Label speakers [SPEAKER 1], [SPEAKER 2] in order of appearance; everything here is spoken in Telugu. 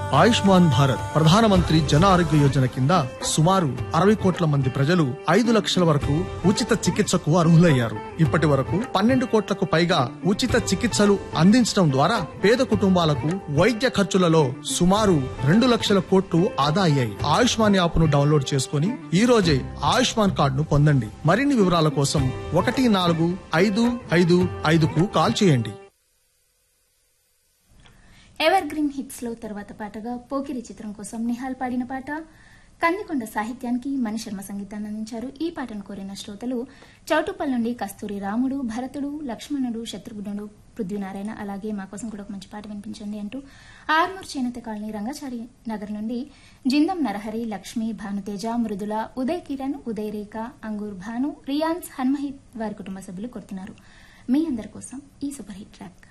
[SPEAKER 1] ఆయుష్మాన్ భారత్ ప్రధానమంత్రి జన ఆరోగ్య యోజన కింద సుమారు అరవై కోట్ల మంది ప్రజలు ఐదు లక్షల వరకు ఉచిత చికిత్సకు అర్హులయ్యారు ఇప్పటి వరకు పన్నెండు కోట్లకు పైగా ఉచిత చికిత్సలు అందించడం ద్వారా పేద కుటుంబాలకు వైద్య ఖర్చులలో సుమారు రెండు లక్షల కోట్లు ఆదా అయ్యాయి ఆయుష్మాన్ యాప్ ను డౌన్లోడ్ చేసుకుని ఈ రోజే ఆయుష్మాన్ కార్డును పొందండి మరిన్ని వివరాల కోసం ఒకటి నాలుగు ఐదు ఐదు ఐదుకు కాల్ చేయండి
[SPEAKER 2] ఎవర్ గ్రీన్ హిట్స్ లో తర్వాత పాటగా పోకిరి చిత్రం కోసం నిహాల్ పాడిన పాట కందికొండ సాహిత్యానికి మణిశర్మ సంగీతాన్ని అందించారు ఈ పాటను కోరిన శ్రోతలు చౌటుప్పల్ నుండి కస్తూరి రాముడు భరతుడు లక్ష్మణుడు శత్రుఘ్నుడు పృథ్వీనారాయణ అలాగే మా కోసం కూడా ఒక మంచి పాట వినిపించండి అంటూ ఆర్మూర్ చేనేత కాలనీ రంగచారి నగర్ నుండి జిందం నరహరి లక్ష్మి భానుతేజ మృదుల ఉదయ్ కిరణ్ ఉదయ్ రేఖ అంగూర్ భాను రియాన్స్ హన్మహిత్ వారి కుటుంబ సభ్యులు కోరుతున్నారు మీ అందరి కోసం ఈ సూపర్ హిట్ ట్రాక్